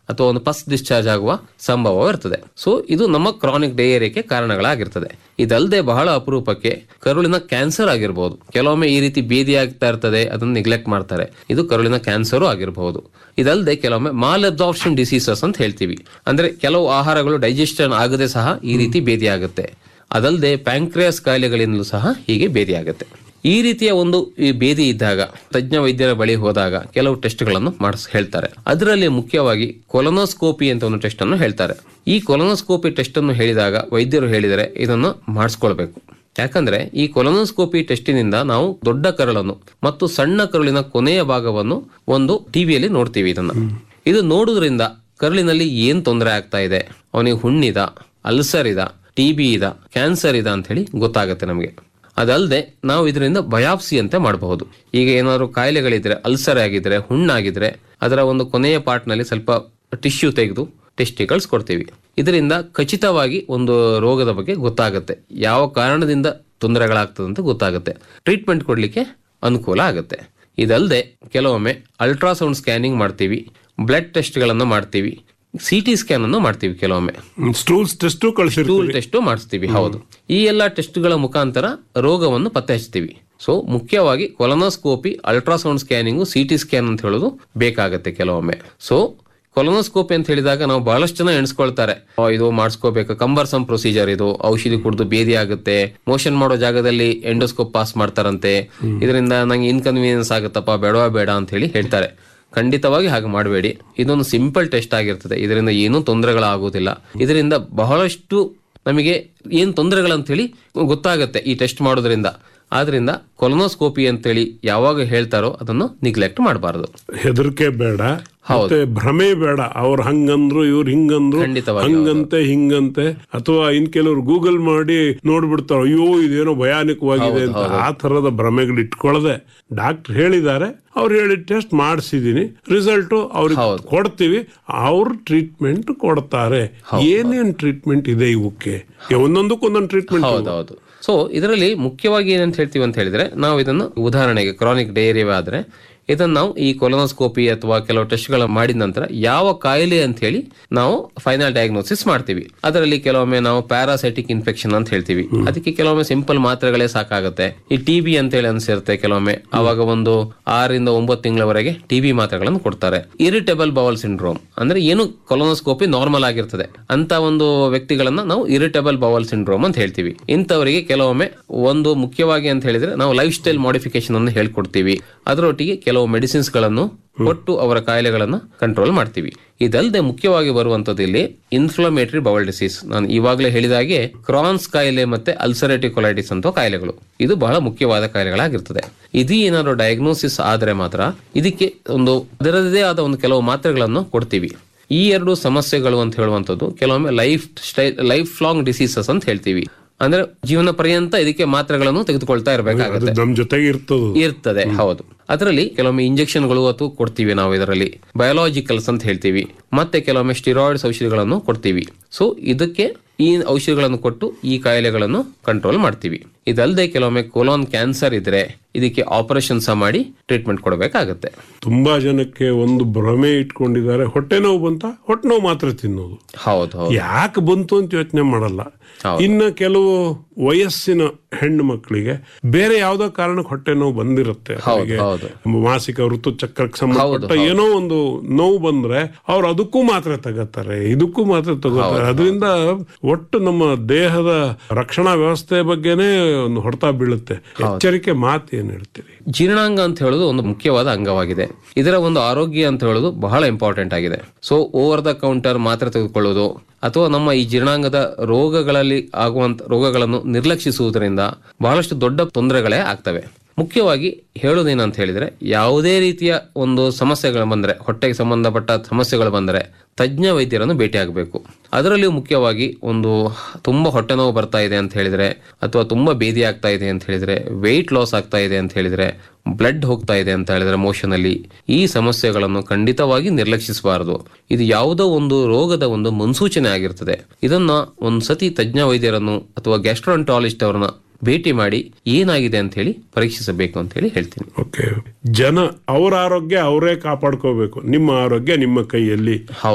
ಅಥವಾ ಒಂದು ಪಸ್ ಡಿಸ್ಚಾರ್ಜ್ ಆಗುವ ಸಂಭವ ಇರ್ತದೆ ಸೊ ಇದು ನಮ್ಮ ಕ್ರಾನಿಕ್ ಡಯೇರಿಯಾಕ್ಕೆ ಕಾರಣಗಳಾಗಿರ್ತದೆ ಇದಲ್ಲದೆ ಬಹಳ ಅಪರೂಪಕ್ಕೆ ಕರುಳಿನ ಕ್ಯಾನ್ಸರ್ ಆಗಿರಬಹುದು ಕೆಲವೊಮ್ಮೆ ಈ ರೀತಿ ಬೇದಿ ಆಗ್ತಾ ಇರ್ತದೆ ಅದನ್ನು ನೆಗ್ಲೆಕ್ಟ್ ಮಾಡ್ತಾರೆ ಇದು ಕರುಳಿನ ಕ್ಯಾನ್ಸರು ಆಗಿರಬಹುದು ಇದಲ್ಲದೆ ಕೆಲವೊಮ್ಮೆ ಮಾಲ್ ಅಬ್ಸಾರ್ಪ್ಷನ್ ಡಿಸೀಸಸ್ ಅಂತ ಹೇಳ್ತೀವಿ ಅಂದ್ರೆ ಕೆಲವು ಆಹಾರಗಳು ಡೈಜೆಷನ್ ಆಗದೆ ಸಹ ಈ ರೀತಿ ಬೇದಿ ಆಗುತ್ತೆ ಅದಲ್ಲದೆ ಪ್ಯಾಂಕ್ರಿಯಾಸ್ ಕಾಯಿಲೆಗಳಿಂದಲೂ ಸಹ ಹೀಗೆ ಬೇದಿ ಆಗುತ್ತೆ ಈ ರೀತಿಯ ಒಂದು ಈ ಬೇದಿ ಇದ್ದಾಗ ತಜ್ಞ ವೈದ್ಯರ ಬಳಿ ಹೋದಾಗ ಕೆಲವು ಟೆಸ್ಟ್ಗಳನ್ನು ಮಾಡಿಸ್ ಹೇಳ್ತಾರೆ ಅದರಲ್ಲಿ ಮುಖ್ಯವಾಗಿ ಕೊಲೊನೋಸ್ಕೋಪಿ ಅಂತ ಒಂದು ಟೆಸ್ಟ್ ಅನ್ನು ಹೇಳ್ತಾರೆ ಈ ಕೊಲೊನೋಸ್ಕೋಪಿ ಟೆಸ್ಟ್ ಅನ್ನು ಹೇಳಿದಾಗ ವೈದ್ಯರು ಹೇಳಿದರೆ ಇದನ್ನು ಮಾಡಿಸ್ಕೊಳ್ಬೇಕು ಯಾಕಂದ್ರೆ ಈ ಕೊಲೊನೋಸ್ಕೋಪಿ ಟೆಸ್ಟಿನಿಂದ ನಾವು ದೊಡ್ಡ ಕರಳನ್ನು ಮತ್ತು ಸಣ್ಣ ಕರುಳಿನ ಕೊನೆಯ ಭಾಗವನ್ನು ಒಂದು ಟಿವಿಯಲ್ಲಿ ನೋಡ್ತೀವಿ ಇದನ್ನ ಇದು ನೋಡುವುದರಿಂದ ಕರುಳಿನಲ್ಲಿ ಏನ್ ತೊಂದರೆ ಆಗ್ತಾ ಇದೆ ಅವನಿಗೆ ಹುಣ್ಣಿದ ಅಲ್ಸರ್ ಇದ ಟಿ ಬಿ ಇದ ಕ್ಯಾನ್ಸರ್ ಇದ ಅಂತ ಹೇಳಿ ಗೊತ್ತಾಗುತ್ತೆ ನಮಗೆ ಅದಲ್ಲದೆ ನಾವು ಇದರಿಂದ ಬಯಾಪ್ಸಿ ಅಂತ ಮಾಡಬಹುದು ಈಗ ಏನಾದ್ರು ಕಾಯಿಲೆಗಳಿದ್ರೆ ಅಲ್ಸರ್ ಆಗಿದ್ರೆ ಹುಣ್ಣಾಗಿದ್ರೆ ಅದರ ಒಂದು ಕೊನೆಯ ಪಾರ್ಟ್ನಲ್ಲಿ ಸ್ವಲ್ಪ ಟಿಶ್ಯೂ ತೆಗೆದು ಟೆಸ್ಟಿಕಲ್ಸ್ ಕೊಡ್ತೀವಿ ಇದರಿಂದ ಖಚಿತವಾಗಿ ಒಂದು ರೋಗದ ಬಗ್ಗೆ ಗೊತ್ತಾಗುತ್ತೆ ಯಾವ ಕಾರಣದಿಂದ ತೊಂದರೆಗಳಾಗ್ತದೆ ಅಂತ ಗೊತ್ತಾಗುತ್ತೆ ಟ್ರೀಟ್ಮೆಂಟ್ ಕೊಡಲಿಕ್ಕೆ ಅನುಕೂಲ ಆಗುತ್ತೆ ಇದಲ್ಲದೆ ಕೆಲವೊಮ್ಮೆ ಅಲ್ಟ್ರಾಸೌಂಡ್ ಸ್ಕ್ಯಾನಿಂಗ್ ಮಾಡ್ತೀವಿ ಬ್ಲಡ್ ಟೆಸ್ಟ್ಗಳನ್ನು ಮಾಡ್ತೀವಿ ಸಿ ಟಿ ಸ್ಕ್ಯಾನ್ ಅನ್ನು ಮಾಡ್ತೀವಿ ಕೆಲವೊಮ್ಮೆ ಸ್ಟೂಲ್ಸ್ ಟೆಸ್ಟು ಕಳಿಸಿರ್ತೀವಿ ಟೂಲ್ ಟೆಸ್ಟ್ ಮಾಡಿಸ್ತೀವಿ ಹೌದು ಈ ಎಲ್ಲ ಟೆಸ್ಟ್ಗಳ ಮುಖಾಂತರ ರೋಗವನ್ನು ಪತ್ತೆ ಹಚ್ತೀವಿ ಸೊ ಮುಖ್ಯವಾಗಿ colonoscopy ultrasound scanning C T scan ಅಂತ ಹೇಳೋದು ಬೇಕಾಗುತ್ತೆ ಕೆಲವೊಮ್ಮೆ ಸೊ ಕೊಲೊನೋಸ್ಕೋಪಿ ಅಂತ ಹೇಳಿದಾಗ ನಾವು ಬಹಳಷ್ಟು ಜನ ಎಣಿಸ್ಕೊಳ್ತಾರೆ "ಆ, ಇದು ಮಾಡಿಸ್ಕೋಬೇಕು ಕಂಬರ್ಸಮ್ ಪ್ರೊಸೀಜರ್ ಇದು ಔಷಧಿ ಕುಡಿದು ಬೇದಿ ಆಗುತ್ತೆ ಮೋಷನ್ ಮಾಡೋ ಜಾಗದಲ್ಲಿ ಎಂಡೋಸ್ಕೋಪ್ ಪಾಸ್ ಮಾಡ್ತಾರಂತೆ ಇದರಿಂದ ನಂಗೆ ಇನ್ಕನ್ವೀನಿಯನ್ಸ್ ಆಗುತ್ತಪ್ಪ ಬೇಡವಾ ಬೇಡ ಅಂತ ಹೇಳಿ ಹೇಳ್ತಾರೆ ಖಂಡಿತವಾಗಿ ಹಾಗೆ ಮಾಡಬೇಡಿ ಇದೊಂದು ಸಿಂಪಲ್ ಟೆಸ್ಟ್ ಆಗಿರ್ತದೆ ಇದರಿಂದ ಏನೂ ತೊಂದರೆಗಳಾಗುವುದಿಲ್ಲ ಇದರಿಂದ ಬಹಳಷ್ಟು ನಮಗೆ ಏನು ತೊಂದರೆಗಳಂತ ಹೇಳಿ ಗೊತ್ತಾಗುತ್ತೆ ಈ ಟೆಸ್ಟ್ ಮಾಡೋದ್ರಿಂದ ಆದ್ರಿಂದ ಕೊಲೊನೋಸ್ಕೋಪಿ ಅಂತೇಳಿ ಯಾವಾಗ ಹೇಳ್ತಾರೋ ಅದನ್ನು ನಿಗ್ಲೆಕ್ಟ್ ಮಾಡಬಾರದು ಹೆದರಿಕೆ ಬೇಡ ಮತ್ತೆ ಭ್ರಮೆ ಬೇಡ ಅವ್ರು ಹಂಗಂದ್ರು ಇವ್ರು ಹಿಂಗಂದ್ರು ಖಂಡಿತವಾಗಿ ಹಂಗಂತೆ ಹಿಂಗಂತೆ ಅಥವಾ ಇನ್ ಕೆಲವ್ರು ಗೂಗಲ್ ಮಾಡಿ ನೋಡ್ಬಿಡ್ತಾರ ಅಯ್ಯೋ ಇದೇನೋ ಭಯಾನಕವಾಗಿದೆ ಅಂತ ಆ ತರದ ಭ್ರಮೆಗಳು ಇಟ್ಕೊಳ್ಳದೆ ಡಾಕ್ಟರ್ ಹೇಳಿದ್ದಾರೆ ಅವ್ರು ಹೇಳಿ ಟೆಸ್ಟ್ ಮಾಡಿಸಿದೀನಿ ರಿಸಲ್ಟ್ ಅವ್ರಿಗೆ ಕೊಡ್ತೀವಿ ಅವ್ರ ಟ್ರೀಟ್ಮೆಂಟ್ ಕೊಡ್ತಾರೆ ಏನೇನ್ ಟ್ರೀಟ್ಮೆಂಟ್ ಇದೆ ಇವಕ್ಕೆ ಒಂದೊಂದಕ್ಕೆ ಒಂದೊಂದು ಟ್ರೀಟ್ಮೆಂಟ್ ಹೌದೌದು ಸೊ ಇದರಲ್ಲಿ ಮುಖ್ಯವಾಗಿ ಏನಂತ ಹೇಳ್ತೀವಿ ಅಂತ ಹೇಳಿದ್ರೆ ನಾವು ಇದನ್ನು ಉದಾಹರಣೆಗೆ ಕ್ರಾನಿಕ್ ಡಯೇರಿಯಾ ಆದ್ರೆ ಇದನ್ನು ನಾವು ಈ ಕೊಲೊನೋಸ್ಕೋಪಿ ಅಥವಾ ಕೆಲವು ಟೆಸ್ಟ್ಗಳ ಮಾಡಿದ ನಂತರ ಯಾವ ಕಾಯಿಲೆ ಅಂತ ಹೇಳಿ ನಾವು ಫೈನಲ್ ಡಯಾಗ್ನೋಸಿಸ್ ಮಾಡ್ತೀವಿ ಅದರಲ್ಲಿ ಕೆಲವೊಮ್ಮೆ ನಾವು ಪ್ಯಾರಾಸೈಟಿಕ್ ಇನ್ಫೆಕ್ಷನ್ ಅಂತ ಹೇಳ್ತೀವಿ ಅದಕ್ಕೆ ಕೆಲವೊಮ್ಮೆ ಸಿಂಪಲ್ ಮಾತ್ರೆಗಳೇ ಸಾಕಾಗುತ್ತೆ ಈ ಟಿ ಬಿ ಅಂತ ಹೇಳಿ ಅನ್ಸಿರುತ್ತೆ ಕೆಲವೊಮ್ಮೆ ಅವಾಗ ಒಂದು ಆರರಿಂದ ಒಂಬತ್ತು ತಿಂಗಳವರೆಗೆ ಟಿ ಬಿ ಮಾತ್ರೆಗಳನ್ನು ಕೊಡ್ತಾರೆ ಇರಿಟೇಬಲ್ ಬವಲ್ ಸಿಂಡ್ರೋಮ್ ಅಂದ್ರೆ ಏನು ಕೊಲೊನೋಸ್ಕೋಪಿ ನಾರ್ಮಲ್ ಆಗಿರ್ತದೆ ಅಂತ ಒಂದು ವ್ಯಕ್ತಿಗಳನ್ನ ನಾವು ಇರಿಟೇಬಲ್ ಬವಲ್ ಸಿಂಡ್ರೋಮ್ ಅಂತ ಹೇಳ್ತೀವಿ ಇಂಥವರಿಗೆ ಕೆಲವೊಮ್ಮೆ ಒಂದು ಮುಖ್ಯವಾಗಿ ಅಂತ ಹೇಳಿದ್ರೆ ನಾವು ಲೈಫ್ ಸ್ಟೈಲ್ ಮಾಡಿಫಿಕೇಶನ್ ಅನ್ನು ಹೇಳ್ಕೊಡ್ತೀವಿ ಅದರೊಟ್ಟಿಗೆ ಕೆಲವು ಮೆಡಿಸಿನ್ಸ್ ಗಳನ್ನು ಕೊಟ್ಟು ಅವರ ಕಾಯಿಲೆಗಳನ್ನು ಕಂಟ್ರೋಲ್ ಮಾಡ್ತೀವಿ ಇದಲ್ಲದೆ ಮುಖ್ಯವಾಗಿ ಬರುವಂತದ್ದು ಇಲ್ಲಿ ಇನ್ಫ್ಲಮೇಟರಿ ಬವಲ್ ಡಿಸೀಸ್ ನಾನು ಇವಾಗಲೇ ಹೇಳಿದಾಗೆ ಕ್ರಾನ್ಸ್ ಕಾಯಿಲೆ ಮತ್ತೆ ಅಲ್ಸರೇಟಿವ್ ಕೊಲೈಟಿಸ್ ಅಂತ ಕಾಯಿಲೆಗಳು ಇದು ಬಹಳ ಮುಖ್ಯವಾದ ಕಾಯಿಲೆಗಳಾಗಿರ್ತದೆ ಇದು ಏನಾದ್ರು ಡಯಾಗ್ನೋಸಿಸ್ ಆದ್ರೆ ಮಾತ್ರ ಇದಕ್ಕೆ ಒಂದು ಅದರದೇ ಆದ ಒಂದು ಕೆಲವು ಮಾತ್ರೆಗಳನ್ನು ಕೊಡ್ತೀವಿ ಈ ಎರಡು ಸಮಸ್ಯೆಗಳು ಅಂತ ಹೇಳುವಂಥದ್ದು ಕೆಲವೊಮ್ಮೆ lifestyle lifelong diseases ಅಂತ ಹೇಳ್ತೀವಿ ಅಂದ್ರೆ ಜೀವನ ಪರ್ಯಂತ ಇದಕ್ಕೆ ಮಾತ್ರೆಗಳನ್ನು ತೆಗೆದುಕೊಳ್ತಾ ಇರಬೇಕಾಗುತ್ತೆ ನಮ್ ಜೊತೆಗೆ ಇರ್ತದ ಇರ್ತದೆ ಹೌದು ಅದರಲ್ಲಿ ಕೆಲವೊಮ್ಮೆ ಇಂಜೆಕ್ಷನ್ಗಳು ಅಥವಾ ಕೊಡ್ತೀವಿ ನಾವು ಇದರಲ್ಲಿ ಬಯೋಲಾಜಿಕಲ್ಸ್ ಅಂತ ಹೇಳ್ತೀವಿ ಮತ್ತೆ ಕೆಲವೊಮ್ಮೆ ಸ್ಟಿರಾಯ್ಡ್ಸ್ ಔಷಧಿಗಳನ್ನು ಕೊಡ್ತೀವಿ ಸೊ ಇದಕ್ಕೆ ಈ ಔಷಧಿಗಳನ್ನು ಕೊಟ್ಟು ಈ ಕಾಯಿಲೆಗಳನ್ನು ಕಂಟ್ರೋಲ್ ಮಾಡ್ತೀವಿ ಇದಲ್ಲದೆ ಕೆಲವೊಮ್ಮೆ ಕೋಲಾನ್ ಕ್ಯಾನ್ಸರ್ ಇದ್ರೆ ಇದಕ್ಕೆ ಆಪರೇಷನ್ ಸಹ ಮಾಡಿ ಟ್ರೀಟ್ಮೆಂಟ್ ಕೊಡಬೇಕಾಗತ್ತೆ ತುಂಬಾ ಜನಕ್ಕೆ ಒಂದು ಭ್ರಮೆ ಇಟ್ಕೊಂಡಿದ್ದಾರೆ ಹೊಟ್ಟೆ ನೋವು ಬಂತ ಹೊಟ್ಟೆ ನೋವು ಮಾತ್ರ ತಿನ್ನೋದು ಹೌದು ಹೌದು ಯಾಕೆ ಬಂತು ಅಂತ ಯೋಚನೆ ಮಾಡಲ್ಲ ಹೌದು. ಇನ್ನ ಕೆಲವು ವಯಸ್ಸಿನ ಹೆಣ್ಣು ಮಕ್ಕಳಿಗೆ ಬೇರೆ ಯಾವ್ದೋ ಕಾರಣಕ್ಕೆ ಹೊಟ್ಟೆ ನೋವು ಬಂದಿರುತ್ತೆ ಅವರಿಗೆ ಹೌದು. ಮಾಸಿಕ ಋತುಚಕ್ರಕ್ಕೆ ಸಂಬಂಧಪಟ್ಟ ಏನೋ ಒಂದು ನೋವು ಬಂದ್ರೆ ಅವ್ರು ಅದಕ್ಕೂ ಮಾತ್ರ ತಗೋತಾರೆ ಇದಕ್ಕೂ ಮಾತ್ರ ತಗೋತಾರೆ ಅದರಿಂದ ಒಟ್ಟು ನಮ್ಮ ದೇಹದ ರಕ್ಷಣಾ ವ್ಯವಸ್ಥೆ ಬಗ್ಗೆನೇ ಒಂದು ಹೊಡೆತ ಬೀಳುತ್ತೆ ಎಚ್ಚರಿಕೆ ಮಾತು ಏನ್ ಹೇಳ್ತೀರಿ ಜೀರ್ಣಾಂಗ ಅಂತ ಹೇಳೋದು ಒಂದು ಮುಖ್ಯವಾದ ಅಂಗವಾಗಿದೆ ಇದರ ಒಂದು ಆರೋಗ್ಯ ಅಂತ ಹೇಳೋದು ಬಹಳ ಇಂಪಾರ್ಟೆಂಟ್ ಆಗಿದೆ ಸೊ ಓವರ್ ದ ಕೌಂಟರ್ ಮಾತ್ರೆ ತೆಗೆದುಕೊಳ್ಳೋದು ಅಥವಾ ನಮ್ಮ ಈ ಜೀರ್ಣಾಂಗದ ರೋಗಗಳಲ್ಲಿ ಆಗುವಂತ ರೋಗಗಳನ್ನು ನಿರ್ಲಕ್ಷಿಸುವುದರಿಂದ ಬಹಳಷ್ಟು ದೊಡ್ಡ ತೊಂದರೆಗಳೇ ಆಗ್ತವೆ ಮುಖ್ಯವಾಗಿ ಹೇಳೋದೇನಂತ ಹೇಳಿದ್ರೆ ಯಾವುದೇ ರೀತಿಯ ಒಂದು ಸಮಸ್ಯೆಗಳು ಬಂದರೆ ಹೊಟ್ಟೆಗೆ ಸಂಬಂಧಪಟ್ಟ ಸಮಸ್ಯೆಗಳು ಬಂದರೆ ತಜ್ಞ ವೈದ್ಯರನ್ನು ಭೇಟಿಯಾಗಬೇಕು ಅದರಲ್ಲಿಯೂ ಮುಖ್ಯವಾಗಿ ಒಂದು ತುಂಬ ಹೊಟ್ಟೆ ನೋವು ಬರ್ತಾ ಇದೆ ಅಂತ ಹೇಳಿದ್ರೆ ಅಥವಾ ತುಂಬ ಬೇದಿ ಆಗ್ತಾ ಇದೆ ಅಂತ ಹೇಳಿದ್ರೆ ವೆಯ್ಟ್ ಲಾಸ್ ಆಗ್ತಾ ಇದೆ ಅಂತ ಹೇಳಿದ್ರೆ ಬ್ಲಡ್ ಹೋಗ್ತಾ ಇದೆ ಅಂತ ಹೇಳಿದ್ರೆ ಮೋಷನ್ ಅಲ್ಲಿ ಈ ಸಮಸ್ಯೆಗಳನ್ನು ಖಂಡಿತವಾಗಿ ನಿರ್ಲಕ್ಷಿಸಬಾರದು ಇದು ಯಾವುದೋ ಒಂದು ರೋಗದ ಒಂದು ಮುನ್ಸೂಚನೆ ಆಗಿರ್ತದೆ ಇದನ್ನ ಒಂದು ಸತಿ ತಜ್ಞ ವೈದ್ಯರನ್ನು ಅಥವಾ ಗ್ಯಾಸ್ಟ್ರೋಂಟಾಲಜಿಸ್ಟ್ ಅವರನ್ನ ಭೇಟಿ ಮಾಡಿ ಏನಾಗಿದೆ ಅಂತ ಹೇಳಿ ಪರೀಕ್ಷಿಸಬೇಕು ಅಂತ ಹೇಳಿ ಹೇಳ್ತೀನಿ ಓಕೆ ಜನ ಅವರ ಆರೋಗ್ಯ ಅವರೇ ಕಾಪಾಡ್ಕೋಬೇಕು ನಿಮ್ಮ ಆರೋಗ್ಯ ನಿಮ್ಮ ಕೈಯಲ್ಲಿ